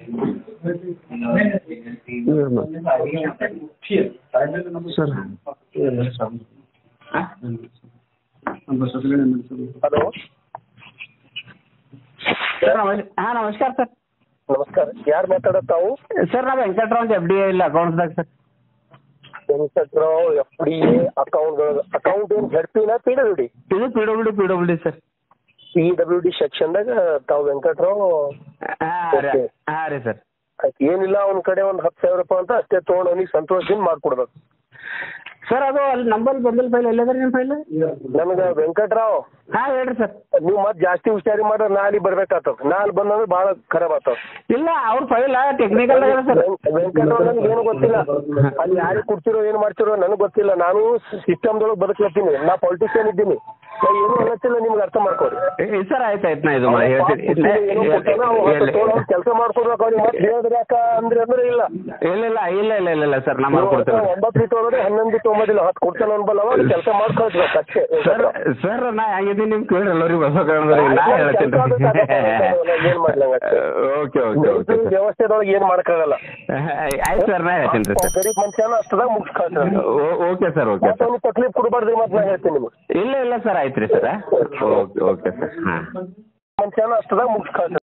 Sir hello sir ನಮಸ್ ಹಾಂ ನಮಸ್ಕಾರ sir ನಮಸ್ಕಾರ ಯಾರು ಮಾತಾಡೋದು ತಾವು ಸರ್ ನಾವು ವೆಂಕಟರಾವ್ ಅಂತ ಎಫ್ ಡಿ ಐ ಇಲ್ಲ ಅಕೌಂಟ್ಸ್ದಾಗ sir Venkatrao F D A account account ಏನು ಹೆಡ್ ಪಿನ ಪಿ ಡಬ್ಲ್ಯೂ ಡಿ ಇದು P W D P W D sir P W D ಸೆಕ್ಷನ್ದಾಗ ತಾವು ವೆಂಕಟ್ರಾವ್ ಹಾಂ ರೀ Okay. ಹಾಂ ರೀ ಸರ್ ಆಯ್ತು ಏನಿಲ್ಲ ಅವ್ನ ಕಡೆ ಒಂದು ಹತ್ತು ಸಾವಿರ ರೂಪಾಯಿ ಅಂತ ಅಷ್ಟೇ ತೊಗೊಂಡು ಅವ್ನಿಗೆ ಸಂತೋಷದಿಂದ ಮಾಡ್ಕೊಡ್ಬೇಕು ಸರ್ ಅದು ಅಲ್ಲಿ ನಂಬರ್ ಬಂದಿಲ್ಲ ಫೈಲ್ ಎಲ್ಲದ್ರಿ ನಿಮ್ಮ ಫೈಲ್ ನನಗೆ ವೆಂಕಟ್ರಾವ್ ಹಾಂ ಹೇಳ್ರಿ ಸರ್ ನೀವು ಮತ್ತೆ ಜಾಸ್ತಿ ಹುಷಾರಿ ಮಾಡ್ರೆ ನಾಳೆ ಬರ್ಬೇಕಾಗ್ತದ ನಾಳೆ ಬಂದಂದ್ರೆ ಭಾಳ ಖರಾಬ್ ಆಗ್ತದ ಇಲ್ಲ ಅವ್ರ ಫೈಲ್ ಟೆಕ್ನಿಕಲ್ ಅದ ಸರ್ ವೆಂಕಟ್ರಾವ್ ನನಗೆ ಏನು ಗೊತ್ತಿಲ್ಲ ಅಲ್ಲಿ ಯಾರಿಗೆ ಕೊಡ್ತಿರೋ ಏನು ಮಾಡ್ತಿರೋ ನನಗೆ ಗೊತ್ತಿಲ್ಲ ನಾನು ಸಿಸ್ಟಮ್ದೊಳಗೆ ಬದುಕ್ಲತ್ತೀನಿ ನಾ ಪೊಲಿಟಿಷಿಯನ್ ಇದ್ದೀನಿ ನಾ ಏನು ಅನ್ನತ್ತಿಲ್ಲ ನಿಮ್ಗೆ ಅರ್ಥ ಮಾಡ್ಕೊಡಿ ಸರ್ ಆಯ್ತು ಆಯ್ತು ನಾ ಇದು ಮಾಡಿ ಹೇಳ್ತೀನಿ ಕೆಲಸ ಮಾಡ್ಕೊಡ್ಬೇಕು ಅವ್ನಿಗೆ ಮತ್ತೆ ಹೇಳಿದ್ರೆ ಯಾಕ ಅಂದ್ರೆ ಅಂದ್ರೆ ಇಲ್ಲ ಇಲ್ಲ ಇಲ್ಲ ಇಲ್ಲ ಇಲ್ಲ ಇಲ್ಲ ಇಲ್ಲ ಸರ್ ನಾ ಮಾಡ್ಕೊಡ್ತೇನೆ ಒಂಬತ್ತು ರೀತಿ ಹೋದ್ರೆ ಹನ್ನೊಂದು ತೊಂಬತ್ತಿಲ್ಲ ಹತ್ತು ಕೊಡ್ತಾನೆ ಅನ್ಬಲ್ಲ ಅವಾಗ ಕೆಲಸ ಮಾಡ್ಕೊಳ್ಬೇಕು ಅಷ್ಟೇ ಸರ್ ಸರ್ ನಾ ಹೆಂಗಿದ್ದೀನಿ ನಿಮ್ ಕೇಳಿ ಎಲ್ಲರಿಗೂ ಬಸವಕರಣದವ್ರಿಗೆ ನಾ ಹೇಳ್ತೀನಿ ಏನ್ ಮಾಡ್ಲಂಗ ಓಕೆ ಓಕೆ ಓಕೆ ಸರ್ ವ್ಯವಸ್ಥೆದೊಳಗೆ ಏನ್ ಮಾಡಕ್ಕಾಗಲ್ಲ ಆಯ್ತು ಸರ್ ನಾ ಹೇಳ್ತೀನಿ ರೀ ಸರ್ ಗರೀಬ್ ಮನುಷ್ಯನ ಅಷ್ಟದಾಗ ಮುಗಿಸ್ಕೊಳ್ತಾರೆ ಓಕೆ ಸರ್ ಓಕೆ ಮತ್ತೆ ಸರ್ ಅವ್ನಿಗೆ ತಕ್ಲೀಫ್ ಕೊಡಬಾರ್ದು ಮತ್ತೆ ನಾ ಹೇಳ್ತೀನಿ ನಿಮ್ಗೆ ಇಲ್ಲ ಇಲ್ಲ ಸರ್ ಆಯ್ತು ರೀ ಸರ್ ಓಕೆ ಓಕೆ ಸರ್ ಹಾಂ ಮನುಷ್ಯನ ಅಷ್ಟದಾಗ ಮುಗಿಸ್ಕೊಳ್ತಾರೆ